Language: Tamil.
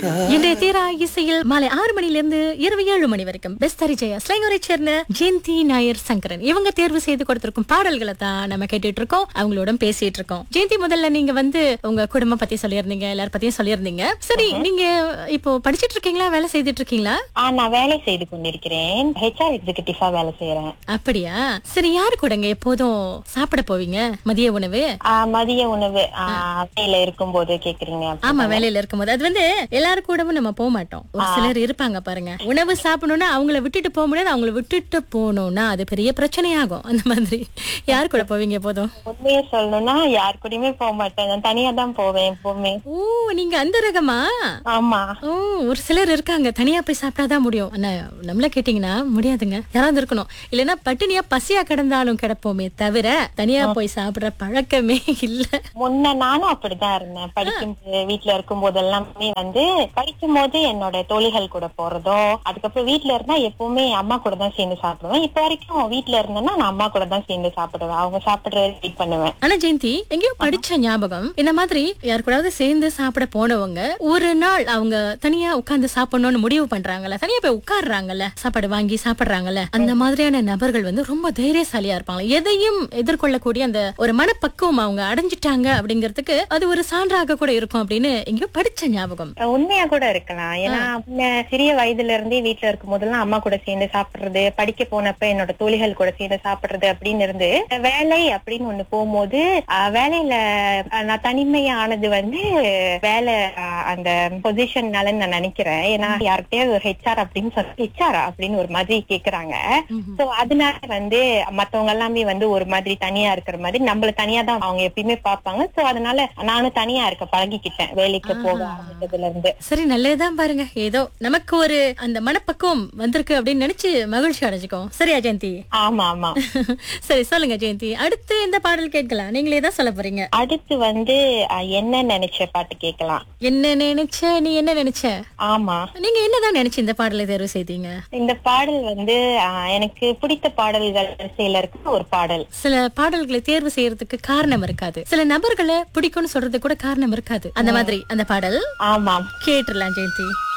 இன்றைய தீரா இசையில் மாலை ஆறு மணில இருந்து இரவு ஏழு மணி வரைக்கும் பெஸ்தரி ஜெயா ஸ்லைங்கரை சேர்ந்த ஜெயந்தி நாயர் சங்கரன் இவங்க தேர்வு செய்து கொடுத்திருக்கும் பாடல்களை தான் நம்ம கேட்டுட்டு இருக்கோம் அவங்களோட பேசிட்டு இருக்கோம் ஜெயந்தி முதல்ல நீங்க வந்து உங்க குடும்பம் பத்தி சொல்லியிருந்தீங்க எல்லாரும் பத்தியும் சொல்லியிருந்தீங்க சரி நீங்க இப்போ படிச்சிட்டு இருக்கீங்களா வேலை செய்துட்டு இருக்கீங்களா ஆ நான் வேலை செய்து கொண்டிருக்கிறேன் ஹெச்ஆர் எக்ஸிகூட்டிவா வேலை செய்யறேன் அப்படியா சரி யாரு கூடங்க எப்போதும் சாப்பிட போவீங்க மதிய உணவு ஆ, மதிய உணவு ஆ, வேலையில இருக்கும்போது கேக்குறீங்க ஆமா வேலையில இருக்கும்போது அது வந்து எல்லாரும் கூடவும் நம்ம போக மாட்டோம் ஒரு சிலர் இருப்பாங்க பாருங்க உணவு சாப்பிடணும்னா அவங்கள விட்டுட்டு போக முடியாது அவங்கள விட்டுட்டு போகணும்னா அது பெரிய பிரச்சனையாகும் அந்த மாதிரி யார் கூட போவீங்க எப்போதும் உண்மையை சொல்லணும்னா யார் கூடயுமே போக மாட்டேன் நான் தனியா தான் போவேன் எப்பவுமே ஓ நீங்க அந்த ரகமா ஆமா ஓ ஒரு சிலர் இருக்காங்க தனியா போய் சாப்பிட்டாதான் முடியும் ஆனா நம்மள கேட்டீங்கன்னா முடியாதுங்க யாராவது இருக்கணும் இல்லைன்னா பட்டினியா பசியா கிடந்தாலும் கிடப்போமே தவிர தனியா போய் சாப்பிடுற பழக்கமே இல்ல முன்ன நானும் அப்படிதான் இருந்தேன் படிக்கும் வீட்டுல இருக்கும் போது எல்லாமே வந்து படிக்கும் போது என்னோட தோழிகள் கூட போறதோ அதுக்கப்புறம் வீட்டுல இருந்தா எப்பவுமே அம்மா கூட தான் சேர்ந்து சாப்பிடுவேன் இப்ப வரைக்கும் வீட்டுல இருந்தேன்னா நான் அம்மா கூட தான் சேர்ந்து சாப்பிடுவேன் அவங்க சாப்பிடுறது வெயிட் பண்ணுவேன் ஆனா ஜெயந்தி எங்கேயோ படிச்ச ஞாபகம் இந்த மாதிரி யார் கூடயாவது சேர்ந்து சாப்பிட போனவங்க ஒரு நாள் அவங்க தனியா உட்கார்ந்து சாப்பிடணும்னு முடிவு பண்றாங்கல்ல தனியா போய் உட்கார்றாங்கல்ல சாப்பாடு வாங்கி சாப்பிடுறாங்கல்ல அந்த மாதிரியான நபர்கள் வந்து ரொம்ப தைரியசாலியா இருப்பாங்க எதையும் எதிர்கொள்ளக்கூடிய அந்த ஒரு மனப்பக்குவம் அவங்க அடைஞ்சிட்டாங்க அப்படிங்கிறதுக்கு அது ஒரு சான்றாக கூட இருக்கும் அப்படின்னு எங்கேயோ படிச்ச ஞாபகம் உண்மையா கூட இருக்கலாம் ஏன்னா முன்ன சிறிய வயதுல இருந்தே வீட்டுல இருக்கும் போதெல்லாம் அம்மா கூட சேர்ந்து சாப்பிடுறது படிக்க போனப்ப என்னோட தோழிகள் கூட சேர்ந்து சாப்பிடுறது அப்படின்னு இருந்து வேலை அப்படின்னு ஒண்ணு போகும்போது அஹ், வேலையில அஹ், நான் தனிமையானது வந்து வேலை அஹ், அந்த பொசிஷன்னால நான் நினைக்கிறேன் ஏன்னா யார்கிட்டயாவது ஒரு ஹெச்ஆர் அப்படின்னு சொல்லி ஹெச்ஆர் அப்படின்னு ஒரு மாதிரி கேக்குறாங்க சோ அதனால வந்து மத்தவங்க எல்லாமே வந்து ஒரு மாதிரி தனியா இருக்கிற மாதிரி நம்மள தனியா தான் அவங்க எப்பயுமே பார்ப்பாங்க சோ அதனால நானும் தனியா இருக்க பழகிக்கிட்டேன் வேலைக்கு போக ஆரம்பிச்சதுல இருந்து சரி நல்லதுதான் பாருங்க ஏதோ நமக்கு ஒரு அந்த மனப்பக்குவம் வந்திருக்கு அப்படின்னு நினைச்சு மகிழ்ச்சி அடைஞ்சுக்கோ சரியா ஜெயந்தி ஆமா ஆமா சரி சொல்லுங்க ஜெயந்தி அடுத்து எந்த பாடல் கேட்கலாம் நீங்களே தான் சொல்ல போறீங்க அடுத்து வந்து அஹ், என்ன நினைச்ச பாட்டு கேட்கலாம் என்ன நினைச்ச நீ என்ன நினைச்ச ஆமா நீங்க என்னதான் நினைச்சு இந்த பாடலை தேர்வு செய்தீங்க இந்த பாடல் வந்து அஹ், எனக்கு பிடித்த பாடல்கள் வரிசையில இருக்க ஒரு பாடல் சில பாடல்களை தேர்வு செய்யறதுக்கு காரணம் இருக்காது சில நபர்களை பிடிக்கும்னு சொல்றது கூட காரணம் இருக்காது அந்த மாதிரி அந்த பாடல் ஆமாம் கேட்டுடலாம் ஜெயந்தி